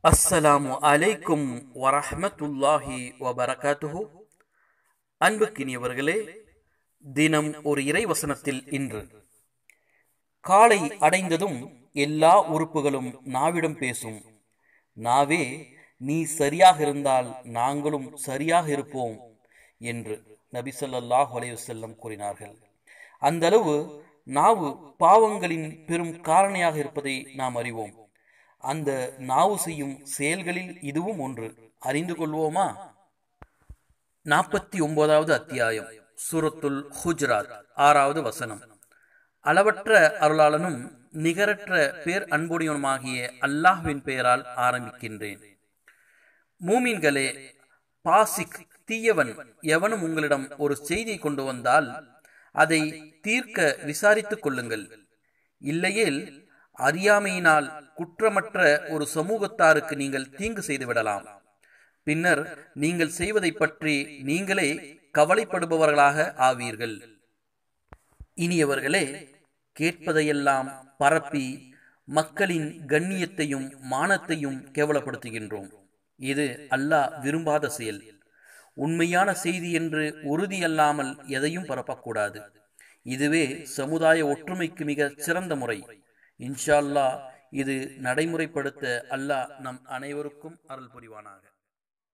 அஸ்ஸலாமு அலைக்கும் வரஹ்மத்துல்லாஹி வபரகாத்துஹு அன்புக்கினியவர்களே தினம் ஒரு இறைவசனத்தில் இன்று காலை அடைந்ததும் எல்லா உறுப்புகளும் நாவிடம் பேசும் நாவே நீ சரியாக இருந்தால் நாங்களும் சரியாக இருப்போம் என்று நபி ஸல்லல்லாஹு அலைஹி வஸல்லம் கூறினார்கள் அந்த அளவு நாவு பாவங்களின் பெரும் காரணியாக இருப்பதை நாம் அறிவோம் அந்த நாவு செய்யும் செயல்களில் இதுவும் ஒன்று அறிந்து கொள்வோமா நாற்பத்தி ஒன்பதாவது அத்தியாயம் சூரத்துல் ஹுஜ்ராத் ஆறாவது வசனம் அளவற்ற அருளாளனும் நிகரற்ற பேர் அன்புடையவனுமாகிய அல்லாஹ்வின் பெயரால் ஆரம்பிக்கின்றேன் மூமின்களே பாசிக் தீயவன் எவனும் உங்களிடம் ஒரு செய்தி கொண்டு வந்தால் அதை தீர்க்க விசாரித்துக் கொள்ளுங்கள் இல்லையேல் அறியாமையினால் குற்றமற்ற ஒரு சமூகத்தாருக்கு நீங்கள் தீங்கு செய்து விடலாம் பின்னர் நீங்கள் செய்வதை பற்றி நீங்களே கவலைப்படுபவர்களாக ஆவீர்கள் இனியவர்களே கேட்பதையெல்லாம் பரப்பி மக்களின் கண்ணியத்தையும் மானத்தையும் கேவலப்படுத்துகின்றோம் இது அல்லாஹ் விரும்பாத செயல் உண்மையான செய்தி என்று உறுதியல்லாமல் எதையும் பரப்பக்கூடாது இதுவே சமுதாய ஒற்றுமைக்கு மிக சிறந்த முறை இன்ஷா அல்லாஹ் இது நடைமுறைப்படுத்த அல்லாஹ் நம் அனைவருக்கும் அருள் புரிவானாக